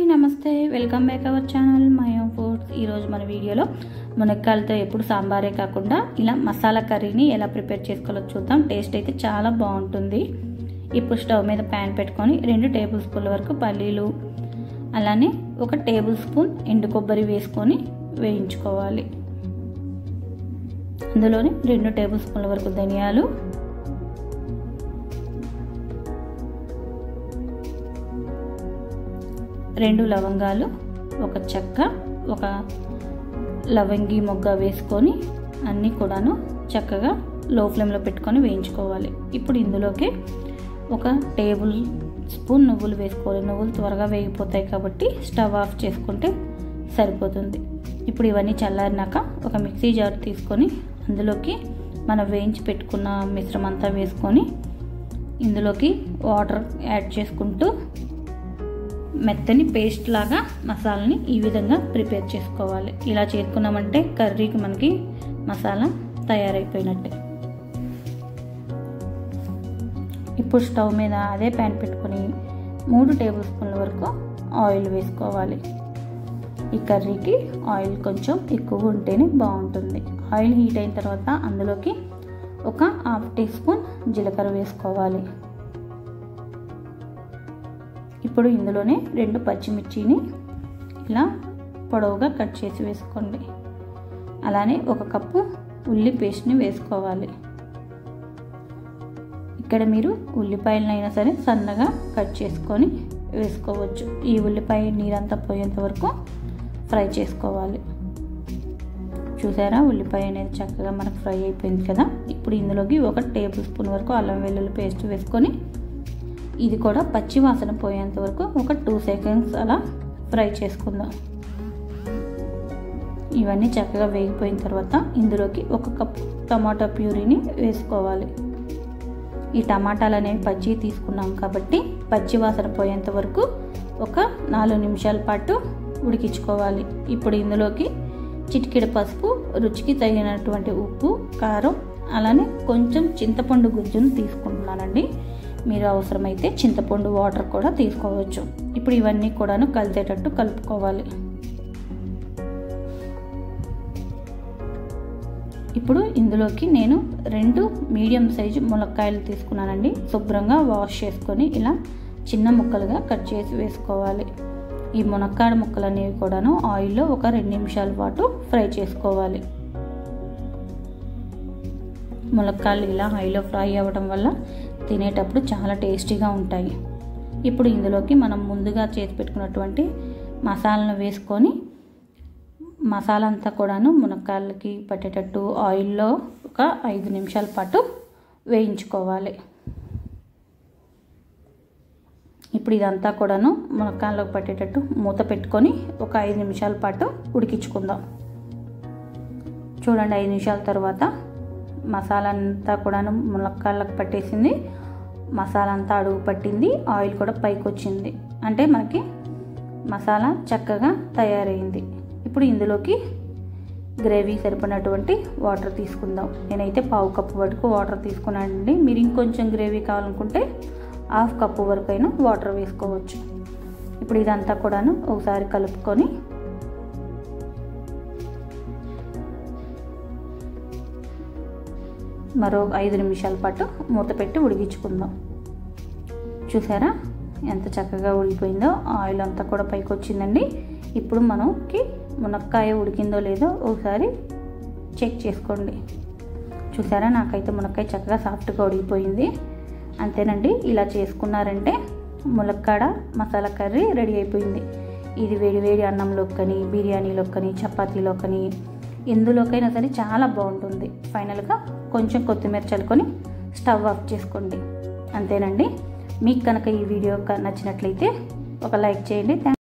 నమస్తే welcome back our channel my own foods ఈరోజు మన వీడియోలో మునక్కాయలతో ఎప్పుడు సాంబారే కాకుండా ఇలా మసాలా కర్రీని ఎలా ప్రిపేర్ చేసుకోవాలో చూద్దాం టేస్ట్ అయితే చాలా బాగుంటుంది ఇప్పుడు స్టవ్ మీద ప్యాన్ పెట్టుకొని రెండు టేబుల్ స్పూన్ల వరకు పల్లీలు అలానే ఒక టేబుల్ స్పూన్ ఎండు కొబ్బరి వేసుకొని వేయించుకోవాలి అందులోనే రెండు టేబుల్ స్పూన్ల వరకు ధనియాలు రెండు లవంగాలు ఒక చెక్క ఒక లవంగి మొగ్గ వేసుకొని అన్నీ కూడాను చక్కగా లో ఫ్లేమ్లో పెట్టుకొని వేయించుకోవాలి ఇప్పుడు ఇందులోకి ఒక టేబుల్ స్పూన్ నువ్వులు వేసుకోవాలి నువ్వులు త్వరగా వేగిపోతాయి కాబట్టి స్టవ్ ఆఫ్ చేసుకుంటే సరిపోతుంది ఇప్పుడు ఇవన్నీ చల్లారినాక ఒక మిక్సీ జార్ తీసుకొని అందులోకి మనం వేయించి పెట్టుకున్న మిశ్రమం అంతా వేసుకొని ఇందులోకి వాటర్ యాడ్ చేసుకుంటూ మెత్తని పేస్ట్ లాగా మసాలాని ఈ విధంగా ప్రిపేర్ చేసుకోవాలి ఇలా చేసుకున్నామంటే కర్రీకి మనకి మసాలా తయారైపోయినట్టే ఇప్పుడు స్టవ్ మీద అదే ప్యాన్ పెట్టుకొని మూడు టేబుల్ స్పూన్ల వరకు ఆయిల్ వేసుకోవాలి ఈ కర్రీకి ఆయిల్ కొంచెం ఎక్కువ ఉంటేనే బాగుంటుంది ఆయిల్ హీట్ అయిన తర్వాత అందులోకి ఒక హాఫ్ టీ స్పూన్ జీలకర్ర వేసుకోవాలి ఇప్పుడు ఇందులోనే రెండు పచ్చిమిర్చిని ఇలా పొడవుగా కట్ చేసి వేసుకోండి అలానే ఒక కప్పు ఉల్లి పేస్ట్ని వేసుకోవాలి ఇక్కడ మీరు ఉల్లిపాయలనైనా సరే సన్నగా కట్ చేసుకొని వేసుకోవచ్చు ఈ ఉల్లిపాయ నీరంతా పోయేంత వరకు ఫ్రై చేసుకోవాలి చూసారా ఉల్లిపాయ అనేది చక్కగా మనకు ఫ్రై అయిపోయింది కదా ఇప్పుడు ఇందులోకి ఒక టేబుల్ స్పూన్ వరకు అల్లం వెల్లుల్లి పేస్ట్ వేసుకొని ఇది కూడా పచ్చి వాసన పోయేంత వరకు ఒక టూ సెకండ్స్ అలా ఫ్రై చేసుకుందాం ఇవన్నీ చక్కగా వేగిపోయిన తర్వాత ఇందులోకి ఒక కప్ టమాటా ప్యూరీని వేసుకోవాలి ఈ టమాటాలు అనేవి పచ్చి తీసుకున్నాం కాబట్టి పచ్చి వాసన పోయేంత వరకు ఒక నాలుగు నిమిషాల పాటు ఉడికించుకోవాలి ఇప్పుడు ఇందులోకి చిటికెడ పసుపు రుచికి తగినటువంటి ఉప్పు కారం అలానే కొంచెం చింతపండు గుజ్జును తీసుకుంటున్నానండి మీరు అవసరమైతే చింతపండు వాటర్ కూడా తీసుకోవచ్చు ఇప్పుడు ఇవన్నీ కూడాను కలిసేటట్టు కలుపుకోవాలి ఇప్పుడు ఇందులోకి నేను రెండు మీడియం సైజు ములక్కాయలు తీసుకున్నానండి శుభ్రంగా వాష్ చేసుకొని ఇలా చిన్న ముక్కలుగా కట్ చేసి వేసుకోవాలి ఈ మునక్కాడ ముక్కలు అనేవి కూడాను ఆయిల్లో ఒక రెండు నిమిషాల పాటు ఫ్రై చేసుకోవాలి ములక్కాయలు ఇలా ఆయిల్లో ఫ్రై అవ్వడం వల్ల తినేటప్పుడు చాలా టేస్టీగా ఉంటాయి ఇప్పుడు ఇందులోకి మనం ముందుగా చేసి పెట్టుకున్నటువంటి మసాలాను వేసుకొని మసాలా అంతా కూడాను మునక్కాయలకి పట్టేటట్టు ఆయిల్లో ఒక ఐదు నిమిషాల పాటు వేయించుకోవాలి ఇప్పుడు ఇదంతా కూడాను మునక్కాయలోకి పట్టేటట్టు మూత పెట్టుకొని ఒక ఐదు నిమిషాల పాటు ఉడికించుకుందాం చూడండి ఐదు నిమిషాల తర్వాత మసాలా అంతా కూడాను మునక్కాయలకు పట్టేసింది మసాలా అంతా అడుగు పట్టింది ఆయిల్ కూడా పైకి వచ్చింది అంటే మనకి మసాలా చక్కగా తయారైంది ఇప్పుడు ఇందులోకి గ్రేవీ సరిపడినటువంటి వాటర్ తీసుకుందాం నేనైతే పావు కప్పు వరకు వాటర్ తీసుకున్నానండి మీరు ఇంకొంచెం గ్రేవీ కావాలనుకుంటే హాఫ్ కప్పు వరకు అయినా వాటర్ వేసుకోవచ్చు ఇప్పుడు ఇదంతా కూడాను ఒకసారి కలుపుకొని మరో ఐదు నిమిషాల పాటు మూత పెట్టి ఉడికించుకుందాం చూసారా ఎంత చక్కగా ఉడికిపోయిందో ఆయిల్ అంతా కూడా పైకి వచ్చిందండి ఇప్పుడు మనకి మునక్కాయ ఉడికిందో లేదో ఒకసారి చెక్ చేసుకోండి చూసారా నాకైతే మునక్కాయ చక్కగా సాఫ్ట్గా ఉడికిపోయింది అంతేనండి ఇలా చేసుకున్నారంటే ములక్కాడ మసాలా కర్రీ రెడీ అయిపోయింది ఇది వేడి వేడి అన్నంలోకి కానీ బిర్యానీలోకి కానీ చపాతీలో కానీ ఎందులోకైనా సరే చాలా బాగుంటుంది ఫైనల్గా కొంచెం కొత్తిమీర చల్లుకొని స్టవ్ ఆఫ్ చేసుకోండి అంతేనండి మీకు కనుక ఈ వీడియో నచ్చినట్లయితే ఒక లైక్ చేయండి